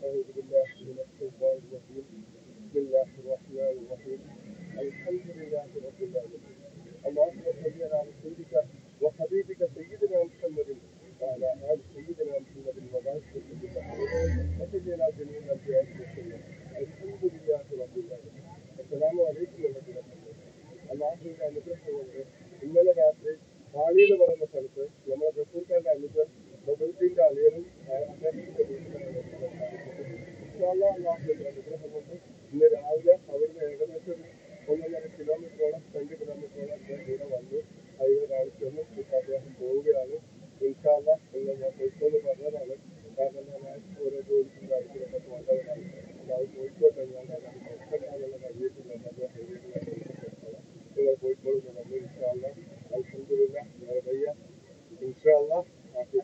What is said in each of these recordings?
أعوذ بالله من الشيطان الرجيم بسم الله الرحمن الرحيم الحمد لله رب العالمين اللهم صل على سيدك وحبيبك سيدنا محمد وعلى آل سيدنا محمد وبارك وسلم وصل على جميع الأنبياء والمرسلين الحمد لله رب العالمين السلام عليكم ورحمة الله അള്ളാഹുവിന്റെ അനുഗ്രഹം കൊണ്ട് ഇന്നലെ രാത്രി പാളി എന്ന് പറയുന്ന സ്ഥലത്ത് നമ്മുടെ റസൂൽക്കാരുടെ അനുഗ്രഹം പ്രകൃതിന്റെ അളിയനും അദ്ദേഹത്തിന്റെ വീട്ടിലാണ് അള്ളാഹുവിന്റെ അനുഗ്രഹം കൊണ്ട് ഇന്ന് രാവിലെ അവിടുന്ന് ഏകദേശം ഒരു ഒന്നൊന്നര കിലോമീറ്ററോളം രണ്ട് കിലോമീറ്ററോളം അദ്ദേഹം ഇവിടെ വന്നു ഹൈവേ കാണിച്ചു വന്നു ഇപ്പൊ അദ്ദേഹം പോവുകയാണ് ഇൻഷാല്ല എന്ന് ഞാൻ പോയിക്കോന്ന് പറഞ്ഞതാണ് കാരണം ഞാൻ ഓരോ ജോലിക്കും കാര്യത്തിലൊക്കെ പോകേണ്ടവരാണ് അപ്പൊ അത് പോയിക്കോട്ടെ ഞാൻ കാരണം കഷ്ടപ്പെടാനുള്ള കഴിയിട്ടില്ല അദ്ദേഹം ഹൈവേയിലാണ് നിങ്ങൾ പോയിക്കോളും എന്ന് പറഞ്ഞു ഇൻഷാല്ല അൽഹംദുലില്ല मेरे भैया इंशाल्लाह आपको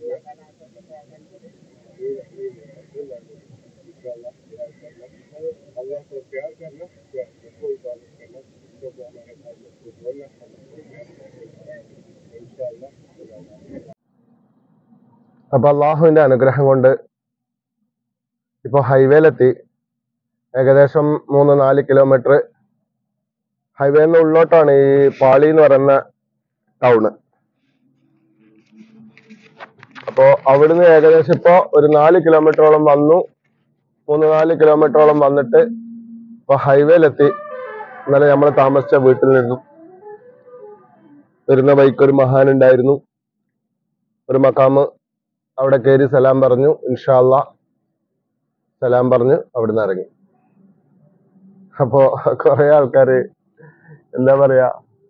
अल्लाह को प्यार करना प्यार को इबादत करना तो हमारे भाई को बोलना हमको प्यार करना इंशाल्लाह അപ്പൊ അള്ളാഹുവിന്റെ അനുഗ്രഹം കൊണ്ട് ഇപ്പൊ ഹൈവേയിലെത്തി ഏകദേശം മൂന്ന് നാല് കിലോമീറ്റർ ഹൈവേന്ന് ഉള്ളോട്ടാണ് ഈ പാളി എന്ന് പറയുന്ന ടൗണ് അപ്പോ അവിടുന്ന് ഏകദേശം ഇപ്പോ ഒരു നാല് കിലോമീറ്ററോളം വന്നു മൂന്ന് നാല് കിലോമീറ്ററോളം വന്നിട്ട് ഇപ്പൊ ഹൈവേയിലെത്തി ഇന്നലെ നമ്മൾ താമസിച്ച വീട്ടിൽ നിന്നും വരുന്ന ബൈക്ക് ഒരു മഹാൻ ഉണ്ടായിരുന്നു ഒരു മക്കാമ് അവിടെ കയറി സലാം പറഞ്ഞു ഇൻഷാല്ല സലാം പറഞ്ഞ് അവിടുന്ന് ഇറങ്ങി അപ്പോ കുറെ ആൾക്കാര് എന്താ പറയാ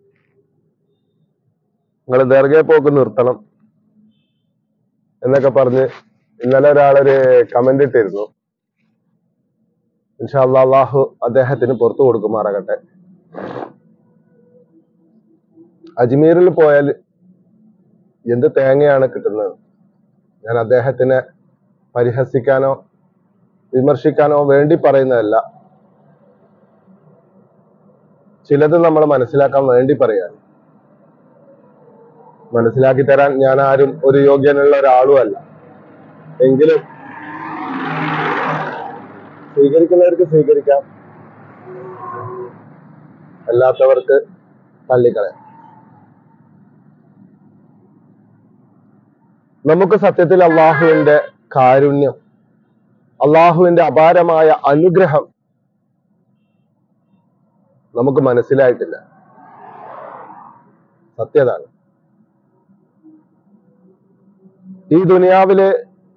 നിങ്ങൾ ദീർഘ പോക്ക് നിർത്തണം എന്നൊക്കെ പറഞ്ഞ് ഇന്നലെ ഒരാളൊരു കമന്റ് ഇട്ടിരുന്നു ഇൻഷാല്ലാ അള്ളാഹു അദ്ദേഹത്തിന് പുറത്തു കൊടുക്കുമാറാകട്ടെ അജ്മീറിൽ പോയാൽ എന്ത് തേങ്ങയാണ് കിട്ടുന്നത് ഞാൻ അദ്ദേഹത്തിനെ പരിഹസിക്കാനോ വിമർശിക്കാനോ വേണ്ടി പറയുന്നതല്ല ചിലത് നമ്മൾ മനസ്സിലാക്കാൻ വേണ്ടി പറയാണ് മനസ്സിലാക്കി തരാൻ ഞാൻ ആരും ഒരു യോഗ്യനുള്ള ഒരാളും അല്ല എങ്കിലും സ്വീകരിക്കുന്നവർക്ക് സ്വീകരിക്കാം അല്ലാത്തവർക്ക് തള്ളിക്കളയാം നമുക്ക് സത്യത്തിൽ അള്ളാഹുവിന്റെ കാരുണ്യം അള്ളാഹുവിന്റെ അപാരമായ അനുഗ്രഹം നമുക്ക് മനസ്സിലായിട്ടില്ല സത്യതാണ് ഈ ദുനിയാവില്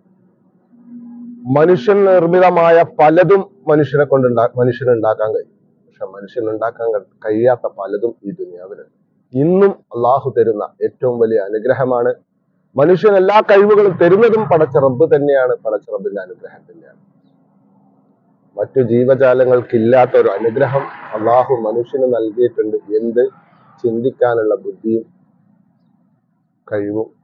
മനുഷ്യൻ നിർമ്മിതമായ പലതും മനുഷ്യനെ കൊണ്ട് മനുഷ്യന് ഉണ്ടാക്കാൻ കഴിയും പക്ഷെ മനുഷ്യൻ ഉണ്ടാക്കാൻ കഴി- കഴിയാത്ത പലതും ഈ ദുനിയാവിലുണ്ട് ഇന്നും അള്ളാഹു തരുന്ന ഏറ്റവും വലിയ അനുഗ്രഹമാണ് മനുഷ്യൻ എല്ലാ കഴിവുകളും തരുന്നതും പടച്ച റബ്ബ് തന്നെയാണ് പടച്ച റബ്ബിന്റെ അനുഗ്രഹം തന്നെയാണ് മറ്റു ജീവജാലങ്ങൾക്കില്ലാത്ത ഒരു അനുഗ്രഹം അള്ളാഹു മനുഷ്യന് നൽകിയിട്ടുണ്ട് എന്ത് ചിന്തിക്കാനുള്ള ബുദ്ധിയും കഴിവും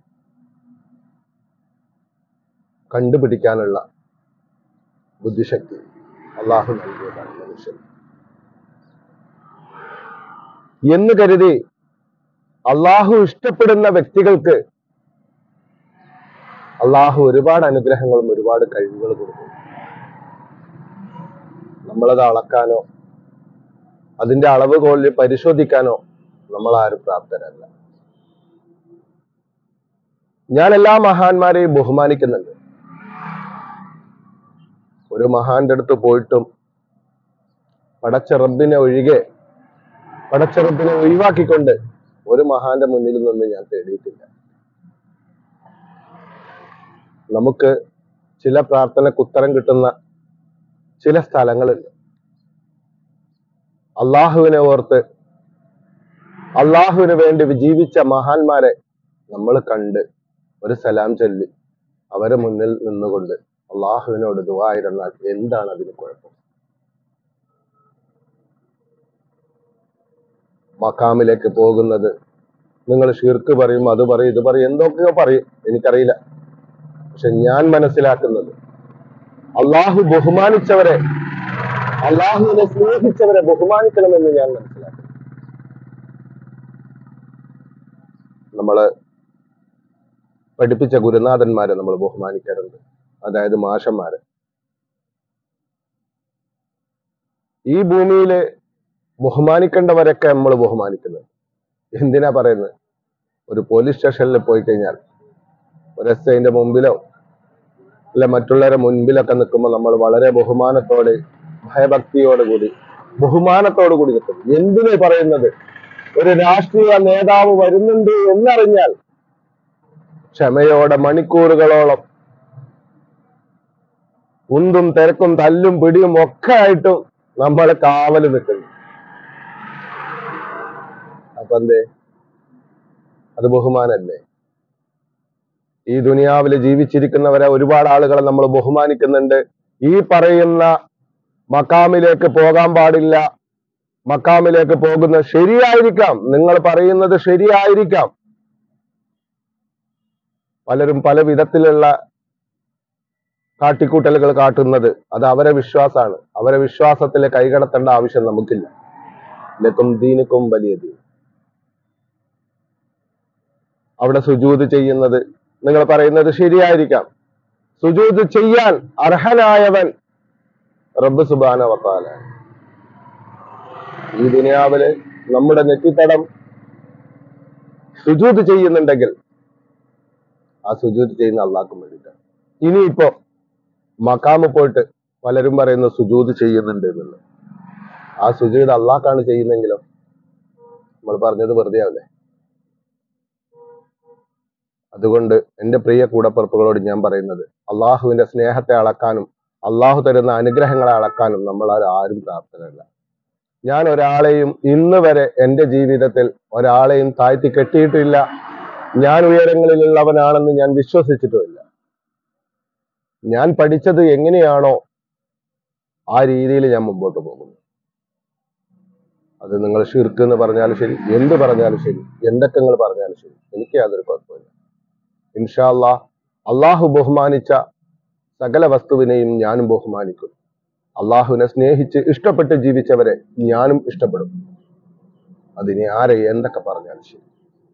കണ്ടുപിടിക്കാനുള്ള ബുദ്ധിശക്തി അള്ളാഹു നൽകിയതാണ് മനുഷ്യൻ എന്ന് കരുതി അള്ളാഹു ഇഷ്ടപ്പെടുന്ന വ്യക്തികൾക്ക് അള്ളാഹു ഒരുപാട് അനുഗ്രഹങ്ങളും ഒരുപാട് കഴിവുകളും കൊടുക്കും നമ്മളത് അളക്കാനോ അതിന്റെ അളവ് കോലിൽ പരിശോധിക്കാനോ നമ്മൾ ആരും പ്രാപ്തരല്ല ഞാൻ എല്ലാ മഹാന്മാരെയും ബഹുമാനിക്കുന്നുണ്ട് ഒരു മഹാന്റെ അടുത്ത് പോയിട്ടും പടച്ച റബ്ബിനെ ഒഴികെ പടച്ച റബ്ബിനെ ഒഴിവാക്കിക്കൊണ്ട് ഒരു മഹാന്റെ മുന്നിൽ നിന്ന് ഞാൻ തേടിയിട്ടില്ല നമുക്ക് ചില പ്രാർത്ഥനക്ക് ഉത്തരം കിട്ടുന്ന ചില സ്ഥലങ്ങളുണ്ട് അള്ളാഹുവിനെ ഓർത്ത് അള്ളാഹുവിന് വേണ്ടി ജീവിച്ച മഹാന്മാരെ നമ്മൾ കണ്ട് ഒരു സലാം ചൊല്ലി അവരെ മുന്നിൽ നിന്നുകൊണ്ട് അള്ളാഹുവിനോട് ദുവായിരുന്നാൽ എന്താണ് അതിന് കുഴപ്പം മക്കാമിലേക്ക് പോകുന്നത് നിങ്ങൾ ഷിർക്ക് പറയും അത് പറയും ഇത് പറയും എന്തൊക്കെയോ പറയും എനിക്കറിയില്ല പക്ഷെ ഞാൻ മനസ്സിലാക്കുന്നത് അള്ളാഹു ബഹുമാനിച്ചവരെ അള്ളാഹുവിനെ സ്നേഹിച്ചവരെ ബഹുമാനിക്കണമെന്ന് ഞാൻ മനസ്സിലാക്കുന്നു നമ്മള് പഠിപ്പിച്ച ഗുരുനാഥന്മാരെ നമ്മൾ ബഹുമാനിക്കാറുണ്ട് അതായത് മാഷന്മാരെ ഈ ഭൂമിയില് ബഹുമാനിക്കേണ്ടവരൊക്കെ നമ്മൾ ബഹുമാനിക്കുന്നത് എന്തിനാ പറയുന്നത് ഒരു പോലീസ് സ്റ്റേഷനിൽ പോയി കഴിഞ്ഞാൽ ഒരു എസ് ഐന്റെ മുമ്പിലോ അല്ല മറ്റുള്ളവരുടെ മുൻപിലൊക്കെ നിൽക്കുമ്പോൾ നമ്മൾ വളരെ ബഹുമാനത്തോടെ ഭയഭക്തിയോട് കൂടി ബഹുമാനത്തോടു കൂടി നിൽക്കും എന്തിനു പറയുന്നത് ഒരു രാഷ്ട്രീയ നേതാവ് വരുന്നുണ്ട് എന്നറിഞ്ഞാൽ ക്ഷമയോടെ മണിക്കൂറുകളോളം ഉന്തും തിരക്കും തല്ലും പിടിയും ഒക്കെ ആയിട്ടും നമ്മൾ കാവല് നിൽക്കുന്നു അപ്പൊ എന്തേ അത് ബഹുമാനല്ലേ ഈ ദുനിയാവിൽ ജീവിച്ചിരിക്കുന്നവരെ ഒരുപാട് ആളുകളെ നമ്മൾ ബഹുമാനിക്കുന്നുണ്ട് ഈ പറയുന്ന മക്കാമിലേക്ക് പോകാൻ പാടില്ല മക്കാമിലേക്ക് പോകുന്നത് ശരിയായിരിക്കാം നിങ്ങൾ പറയുന്നത് ശരിയായിരിക്കാം പലരും പല വിധത്തിലുള്ള കാട്ടിക്കൂട്ടലുകൾ കാട്ടുന്നത് അത് അവരെ വിശ്വാസമാണ് അവരെ വിശ്വാസത്തിൽ കൈകടത്തേണ്ട ആവശ്യം നമുക്കില്ല ലക്കും ദീനുക്കും വലിയ ദീൻ അവിടെ സുജൂത് ചെയ്യുന്നത് നിങ്ങൾ പറയുന്നത് ശരിയായിരിക്കാം സുജൂത് ചെയ്യാൻ അർഹനായവൻ റബ്ബ് സുബാന വത്താല ഈ ദുനിയാവില് നമ്മുടെ നെറ്റിത്തടം സുജൂത് ചെയ്യുന്നുണ്ടെങ്കിൽ ആ സുജൂത് ചെയ്യുന്ന അള്ളാഹ്ക്കും വേണ്ടിയിട്ടാണ് ഇനിയിപ്പോ മക്കാമ് പോയിട്ട് പലരും പറയുന്ന സുജൂത് ചെയ്യുന്നുണ്ട് എന്നുള്ളത് ആ സുജൂത് അള്ളാഹ്ക്കാണ് ചെയ്യുന്നെങ്കിലോ നമ്മൾ പറഞ്ഞത് വെറുതെ ആവില്ലേ അതുകൊണ്ട് എന്റെ പ്രിയ കൂടപ്പിറപ്പുകളോട് ഞാൻ പറയുന്നത് അള്ളാഹുവിന്റെ സ്നേഹത്തെ അളക്കാനും അള്ളാഹു തരുന്ന അനുഗ്രഹങ്ങളെ അളക്കാനും നമ്മൾ ആരും പ്രാപ്തരല്ല ഞാൻ ഒരാളെയും ഇന്ന് വരെ എന്റെ ജീവിതത്തിൽ ഒരാളെയും താഴ്ത്തി കെട്ടിയിട്ടില്ല ഞാൻ ഉയരങ്ങളിലുള്ളവനാണെന്ന് ഞാൻ വിശ്വസിച്ചിട്ടുമില്ല ഞാൻ പഠിച്ചത് എങ്ങനെയാണോ ആ രീതിയിൽ ഞാൻ മുമ്പോട്ട് പോകുന്നു അത് നിങ്ങൾ ഷിർക്ക് എന്ന് പറഞ്ഞാലും ശരി എന്ത് പറഞ്ഞാലും ശരി എന്തൊക്കെ നിങ്ങൾ പറഞ്ഞാലും ശരി എനിക്ക് യാതൊരു കുഴപ്പമില്ല ഇൻഷാ അല്ലാ അള്ളാഹു ബഹുമാനിച്ച സകല വസ്തുവിനെയും ഞാനും ബഹുമാനിക്കും അള്ളാഹുവിനെ സ്നേഹിച്ച് ഇഷ്ടപ്പെട്ട് ജീവിച്ചവരെ ഞാനും ഇഷ്ടപ്പെടും അതിനെ ആരെ എന്തൊക്കെ പറഞ്ഞാലും ശരി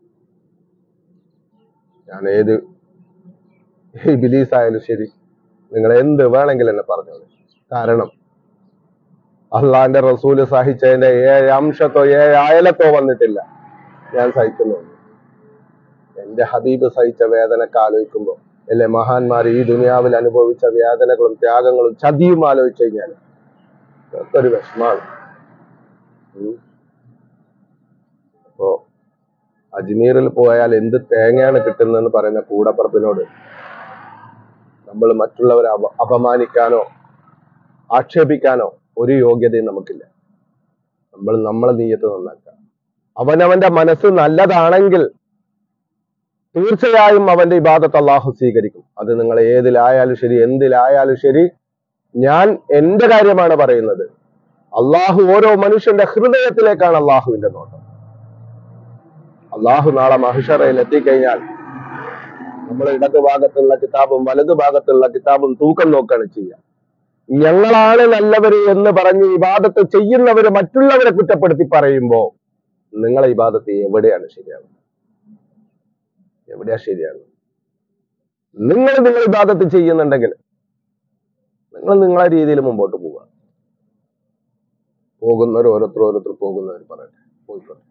ഞാൻ ഏത് ബിലീസ് ആയാലും ശരി നിങ്ങൾ എന്ത് വേണമെങ്കിലും എന്നെ പറഞ്ഞോളൂ കാരണം അള്ളാന്റെ റസൂല് സഹിച്ചതിന്റെ ഏഴ് അംശത്തോ ഏഴ് അയലത്തോ വന്നിട്ടില്ല ഞാൻ സഹിക്കുന്നുണ്ട് എന്റെ ഹബീബ് സഹിച്ച വേദനക്ക് ആലോചിക്കുമ്പോൾ അല്ലെ മഹാന്മാർ ഈ ദുനിയാവിൽ അനുഭവിച്ച വേദനകളും ത്യാഗങ്ങളും ചതിയും ആലോചിച്ചു കഴിഞ്ഞാൽ ഒക്കെ ഒരു വിഷമാണ് ഉം. അപ്പോ അജ്മീറിൽ പോയാൽ എന്ത് തേങ്ങയാണ് കിട്ടുന്നതെന്ന് പറയുന്ന കൂടപ്പറപ്പിനോട് നമ്മൾ മറ്റുള്ളവരെ അപ അപമാനിക്കാനോ ആക്ഷേപിക്കാനോ ഒരു യോഗ്യതയും നമുക്കില്ല നമ്മൾ നമ്മളെ നീയത്ത് നന്നാക്കുക അവനവന്റെ മനസ്സ് നല്ലതാണെങ്കിൽ തീർച്ചയായും അവന്റെ ഇബാദത്ത് അള്ളാഹു സ്വീകരിക്കും അത് നിങ്ങൾ ഏതിലായാലും ശരി എന്തിലായാലും ശരി ഞാൻ എന്റെ കാര്യമാണ് പറയുന്നത് അള്ളാഹു ഓരോ മനുഷ്യന്റെ ഹൃദയത്തിലേക്കാണ് അള്ളാഹുവിന്റെ നോട്ടം അള്ളാഹു നാളെ മഹിഷറയിൽ എത്തിക്കഴിഞ്ഞാൽ നമ്മൾ ഇടത് ഭാഗത്തുള്ള കിതാബും വലതു ഭാഗത്തുള്ള കിതാബും തൂക്കം നോക്കുകയാണ് ചെയ്യുക ഞങ്ങളാണ് നല്ലവര് എന്ന് പറഞ്ഞ് ഇബാദത്ത് ചെയ്യുന്നവര് മറ്റുള്ളവരെ കുറ്റപ്പെടുത്തി പറയുമ്പോ നിങ്ങളെ ഇബാദത്ത് എവിടെയാണ് ശരിയാവുന്നത് എവിടെയാ ശരിയാണ് നിങ്ങൾ നിങ്ങൾ ഇബാദത്ത് ചെയ്യുന്നുണ്ടെങ്കിൽ നിങ്ങൾ നിങ്ങളെ രീതിയിൽ മുമ്പോട്ട് പോവുക പോകുന്നവർ ഓരോരുത്തർ ഓരോരുത്തർ പോകുന്നവർ പറയട്ടെ പോയിക്കോട്ടെ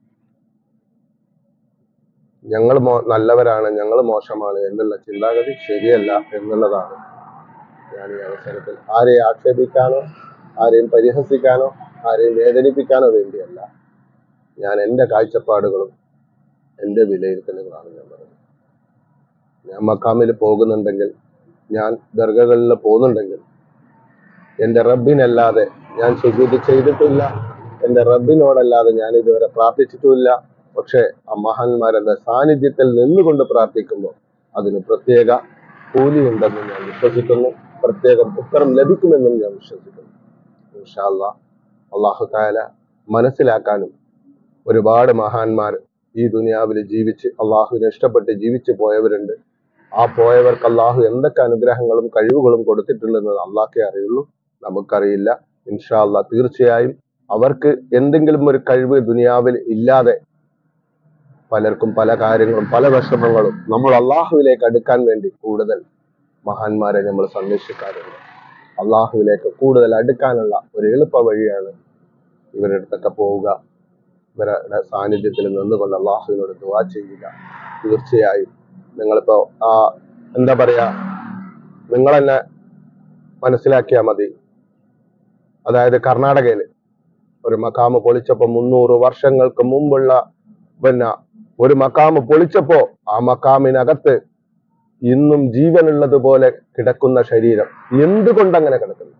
ഞങ്ങൾ മോ നല്ലവരാണ് ഞങ്ങൾ മോശമാണ് എന്നുള്ള ചിന്താഗതി ശരിയല്ല എന്നുള്ളതാണ് ഞാൻ ഈ അവസരത്തിൽ ആരെയും ആക്ഷേപിക്കാനോ ആരെയും പരിഹസിക്കാനോ ആരെയും വേദനിപ്പിക്കാനോ വേണ്ടിയല്ല ഞാൻ എൻ്റെ കാഴ്ചപ്പാടുകളും എൻ്റെ വിലയിരുത്തലുകളാണ് ഞാൻ പറയുന്നത് ഞാൻ മക്കാമിൽ പോകുന്നുണ്ടെങ്കിൽ ഞാൻ ദർഗകളിൽ പോകുന്നുണ്ടെങ്കിൽ എൻ്റെ റബ്ബിനല്ലാതെ ഞാൻ സുജൂത് ചെയ്തിട്ടില്ല എൻ്റെ റബ്ബിനോടല്ലാതെ ഞാൻ ഇതുവരെ പ്രാർത്ഥിച്ചിട്ടുമില്ല പക്ഷേ ആ മഹാന്മാരുടെ സാന്നിധ്യത്തിൽ നിന്നുകൊണ്ട് പ്രാർത്ഥിക്കുമ്പോൾ അതിന് പ്രത്യേക കൂലിയുണ്ടെന്ന് ഞാൻ വിശ്വസിക്കുന്നു പ്രത്യേകം ഉത്തരം ലഭിക്കുമെന്നും ഞാൻ വിശ്വസിക്കുന്നു ഇൻഷാല്ല അള്ളാഹു താല മനസ്സിലാക്കാനും ഒരുപാട് മഹാന്മാർ ഈ ദുനിയാവിൽ ജീവിച്ച് അള്ളാഹുവിനെ ഇഷ്ടപ്പെട്ട് ജീവിച്ചു പോയവരുണ്ട് ആ പോയവർക്ക് അള്ളാഹു എന്തൊക്കെ അനുഗ്രഹങ്ങളും കഴിവുകളും കൊടുത്തിട്ടുണ്ടെന്ന് അള്ളാഹ്ക്കേ അറിയുള്ളൂ നമുക്കറിയില്ല ഇൻഷാ അള്ളാഹ് തീർച്ചയായും അവർക്ക് എന്തെങ്കിലും ഒരു കഴിവ് ദുനിയാവിൽ ഇല്ലാതെ പലർക്കും പല കാര്യങ്ങളും പല വിഷമങ്ങളും നമ്മൾ അള്ളാഹുവിലേക്ക് അടുക്കാൻ വേണ്ടി കൂടുതൽ മഹാന്മാരെ നമ്മൾ സന്ദർശിക്കാറുണ്ട് അള്ളാഹുവിലേക്ക് കൂടുതൽ അടുക്കാനുള്ള ഒരു എളുപ്പ വഴിയാണ് ഇവരുടെ അടുത്തൊക്കെ പോവുക ഇവരുടെ സാന്നിധ്യത്തിൽ നിന്നുകൊണ്ട് അള്ളാഹുവിനോട് ദുവാ ചെയ്യുക തീർച്ചയായും നിങ്ങളിപ്പോ ആ എന്താ പറയാ നിങ്ങൾ തന്നെ മനസ്സിലാക്കിയാൽ മതി അതായത് കർണാടകയിൽ ഒരു മക്കാമ് പൊളിച്ചപ്പോ മുന്നൂറ് വർഷങ്ങൾക്ക് മുമ്പുള്ള പിന്നെ ഒരു മക്കാമ് പൊളിച്ചപ്പോ ആ മക്കാമിനകത്ത് ഇന്നും ജീവനുള്ളത് പോലെ കിടക്കുന്ന ശരീരം എന്തുകൊണ്ട് അങ്ങനെ കിടക്കുന്നു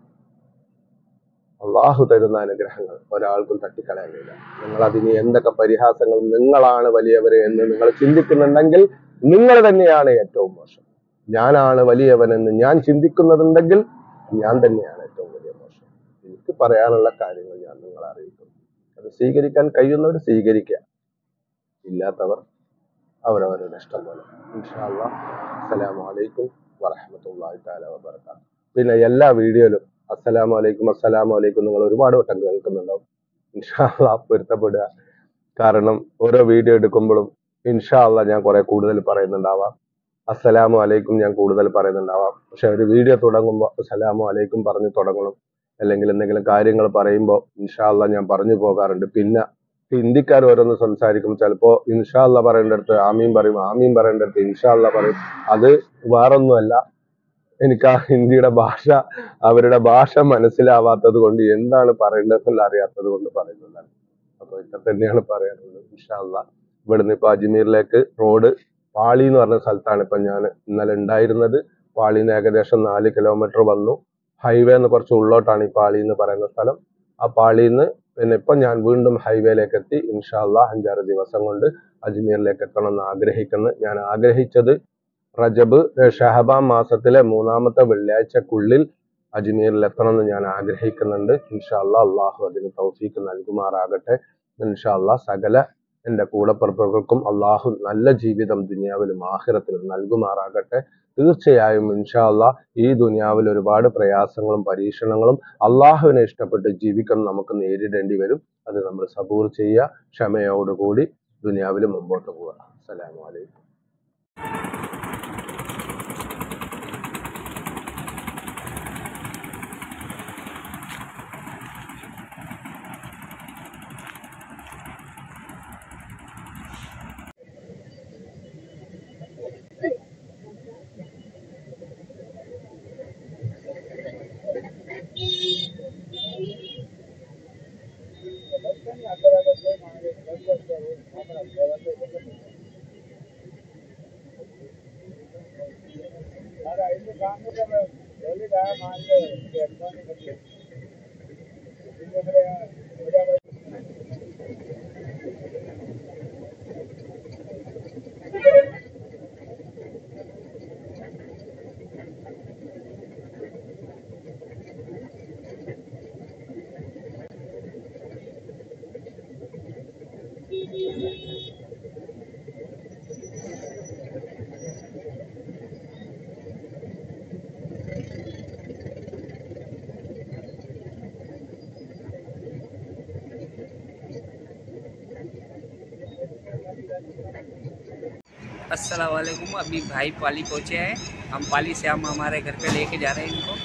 അള്ളാഹു തരുന്ന അനുഗ്രഹങ്ങൾ ഒരാൾക്കും തട്ടിക്കളയാൻ കഴിയില്ല നിങ്ങൾ അതിന് എന്തൊക്കെ പരിഹാസങ്ങൾ നിങ്ങളാണ് വലിയവര് എന്ന് നിങ്ങൾ ചിന്തിക്കുന്നുണ്ടെങ്കിൽ നിങ്ങൾ തന്നെയാണ് ഏറ്റവും മോശം ഞാനാണ് വലിയവനെന്ന് ഞാൻ ചിന്തിക്കുന്നുണ്ടെങ്കിൽ ഞാൻ തന്നെയാണ് ഏറ്റവും വലിയ മോശം എനിക്ക് പറയാനുള്ള കാര്യങ്ങൾ ഞാൻ നിങ്ങളെ അറിയിക്കുന്നു അത് സ്വീകരിക്കാൻ കഴിയുന്നവർ സ്വീകരിക്കുക ഇല്ലാത്തവർ അവരവരുടെ ഇഷ്ടം പോലെ ഇൻഷാല്ലാ അസ്സലാമു അലൈക്കും വറഹമത്തല്ലാഹി തആല വബറകാതുഹു പിന്നെ എല്ലാ വീഡിയോയിലും അസ്സലാമു അലൈക്കും അസ്സലാമു അലൈക്കും നിങ്ങൾ ഒരുപാട് വട്ടം കേൾക്കുന്നുണ്ടാവും ഇൻഷാല്ലാ പൊരുത്തപ്പെടുക കാരണം ഓരോ വീഡിയോ എടുക്കുമ്പോഴും ഇൻഷാല്ലാ ഞാൻ കുറെ കൂടുതൽ പറയുന്നുണ്ടാവാം അസ്സലാമു അലൈക്കും ഞാൻ കൂടുതൽ പറയുന്നുണ്ടാവാം പക്ഷെ ഒരു വീഡിയോ തുടങ്ങുമ്പോൾ അസ്സലാമു അലൈക്കും പറഞ്ഞു തുടങ്ങണം അല്ലെങ്കിൽ എന്തെങ്കിലും കാര്യങ്ങൾ പറയുമ്പോൾ ഇൻഷാല്ലാ ഞാൻ പറഞ്ഞു പോകാറുണ്ട് പിന്നെ ഹിന്ദിക്കാർ ഓരോന്ന് സംസാരിക്കും ചിലപ്പോ ഇൻഷാല്ല പറയേണ്ടടുത്ത് ആമീൻ പറയും ആമീൻ പറയേണ്ടടുത്ത് ഇൻഷാല്ല പറയും അത് വേറൊന്നുമല്ല എനിക്ക് ആ ഹിന്ദിയുടെ ഭാഷ അവരുടെ ഭാഷ മനസ്സിലാവാത്തത് കൊണ്ട് എന്താണ് പറയേണ്ടതെന്ന് അറിയാത്തത് കൊണ്ട് പറയുന്നതാണ് അപ്പൊ ഇത്ര തന്നെയാണ് പറയാനുള്ളത് ഇൻഷാല്ല ഇവിടുന്ന് ഇപ്പൊ അജ്മീറിലേക്ക് റോഡ് പാളി എന്ന് പറഞ്ഞ സ്ഥലത്താണ് ഇപ്പൊ ഞാൻ ഇന്നലെ ഉണ്ടായിരുന്നത് പാളിന്ന് ഏകദേശം നാല് കിലോമീറ്റർ വന്നു ഹൈവേ എന്ന് കുറച്ച് ഉള്ളോട്ടാണ് ഈ പാളി എന്ന് പറയുന്ന സ്ഥലം ആ പാളിന്ന് പിന്നെ ഇപ്പൊ ഞാൻ വീണ്ടും ഹൈവേയിലേക്ക് എത്തി ഇൻഷാല്ല അഞ്ചാറ് ദിവസം കൊണ്ട് അജ്മീറിലേക്ക് എത്തണം എന്ന് ആഗ്രഹിക്കുന്നു ഞാൻ ആഗ്രഹിച്ചത് റജബ് ഏഹ് ഷഹബാൻ മാസത്തിലെ മൂന്നാമത്തെ വെള്ളിയാഴ്ചക്കുള്ളിൽ അജ്മീറിൽ എത്തണം എന്ന് ഞാൻ ആഗ്രഹിക്കുന്നുണ്ട് ഇൻഷാല്ല അള്ളാഹു അതിന് തൗഫീക്ക് നൽകുമാറാകട്ടെ ഇൻഷാല്ല സകല എന്റെ കൂടപ്പിറപ്പുകൾക്കും അള്ളാഹു നല്ല ജീവിതം ദുനിയാവിലും ആഹിറത്തിലും നൽകുമാറാകട്ടെ തീർച്ചയായും ഇൻഷാല്ല ഈ ദുനിയാവിൽ ഒരുപാട് പ്രയാസങ്ങളും പരീക്ഷണങ്ങളും അള്ളാഹുവിനെ ഇഷ്ടപ്പെട്ട് ജീവിക്കണം നമുക്ക് നേരിടേണ്ടി വരും അത് നമ്മൾ സബൂർ ചെയ്യുക ക്ഷമയോടുകൂടി ദുനിയാവിൽ മുമ്പോട്ട് പോവുക അസ്സലാമു അലൈക്കും अस्सलाम वालेकुम अभी भाई पाली पहुँचे हैं हम पाली से हम हमारे घर पे लेके जा रहे हैं इनको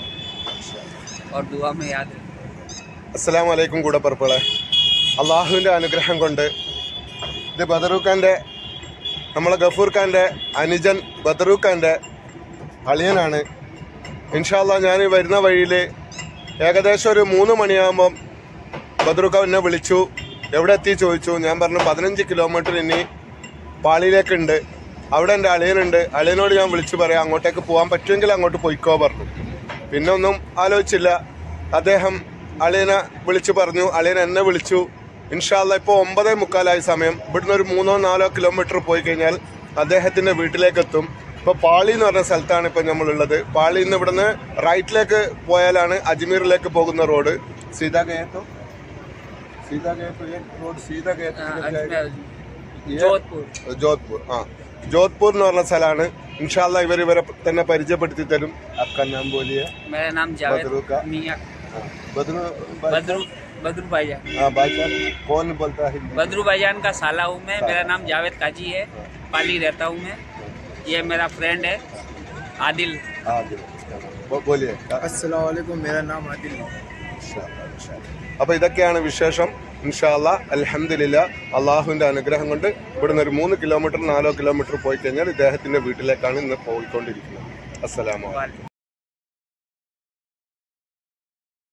और दुआ में याद रखें അസ്സലാം വലൈക്കും കൂടപ്പറപ്പുകളെ അള്ളാഹുവിൻ്റെ അനുഗ്രഹം കൊണ്ട് ഇത് ബദറൂഖാൻ്റെ നമ്മളെ ഗഫൂർ ഖാൻ്റെ അനുജൻ ബദറൂഖാൻ്റെ അളിയനാണ് ഇൻഷാല്ല ഞാൻ വരുന്ന വഴിയിൽ ഏകദേശം ഒരു മൂന്ന് മണിയാകുമ്പം ബദറൂഖ എന്നെ വിളിച്ചു എവിടെ എത്തി ചോദിച്ചു ഞാൻ പറഞ്ഞു പതിനഞ്ച് കിലോമീറ്റർ ഇനി പാളിയിലേക്കുണ്ട് അവിടെ എൻ്റെ അളിയനുണ്ട് അളിയനോട് ഞാൻ വിളിച്ചു പറയാം അങ്ങോട്ടേക്ക് പോകാൻ പറ്റുമെങ്കിൽ അങ്ങോട്ട് പോയിക്കോ പറഞ്ഞു പിന്നെ ഒന്നും ആലോചിച്ചില്ല അദ്ദേഹം അളിയനെ വിളിച്ചു പറഞ്ഞു അളിയൻ എന്നെ വിളിച്ചു ഇൻഷാല്ല ഇപ്പോൾ ഒമ്പതേ മുക്കാലായ സമയം ഇവിടുന്ന് ഒരു മൂന്നോ നാലോ കിലോമീറ്റർ പോയി കഴിഞ്ഞാൽ അദ്ദേഹത്തിന്റെ വീട്ടിലേക്ക് എത്തും ഇപ്പൊ പാളി എന്ന് പറഞ്ഞ സ്ഥലത്താണ് ഇപ്പൊ നമ്മളുള്ളത് പാളിയിൽ നിന്ന് ഇവിടുന്ന് റൈറ്റിലേക്ക് പോയാലാണ് അജ്മീറിലേക്ക് പോകുന്ന റോഡ് സീതാ ഗയത്തോ സീതാ ഗയത്തോ റോഡ് സീതാ अजमेर जोधपुर ജോധ്പൂർ ആ ജോധ്പൂർ എന്ന് പറഞ്ഞ സ്ഥലമാണ് ഇൻഷാല്ല ഇവർ ഇവരെ തന്നെ പരിചയപ്പെടുത്തി തരും അക്ക നാം ബോലിയ मेरा नाम जावेद बदरू का? मियाँ बदरू बदरू बदरू भाईजान हाँ भाई साहब कौन बोलता है हिंदी? बदरू भाईजान का साला हूँ मैं मेरा नाम जावेद काजी है पाली रहता हूँ मैं ये मेरा फ्रेंड है आदिल हाँ जी बो- बोलिए अस्सलाम वालेकुम मेरा नाम आदिल है അപ്പൊ ഇതൊക്കെയാണ് വിശേഷം ഇൻഷാല്ല അൽഹംദുലില്ല അള്ളാഹുവിന്റെ അനുഗ്രഹം കൊണ്ട് ഇവിടുന്ന് ഒരു മൂന്ന് കിലോമീറ്റർ നാലോ കിലോമീറ്റർ പോയി കഴിഞ്ഞാൽ ഇദ്ദേഹത്തിന്റെ വീട്ടിലേക്കാണ് ഇന്ന് പോയിക്കൊണ്ടിരിക്കുന്നത് അസ്സലാമു അലൈക്കും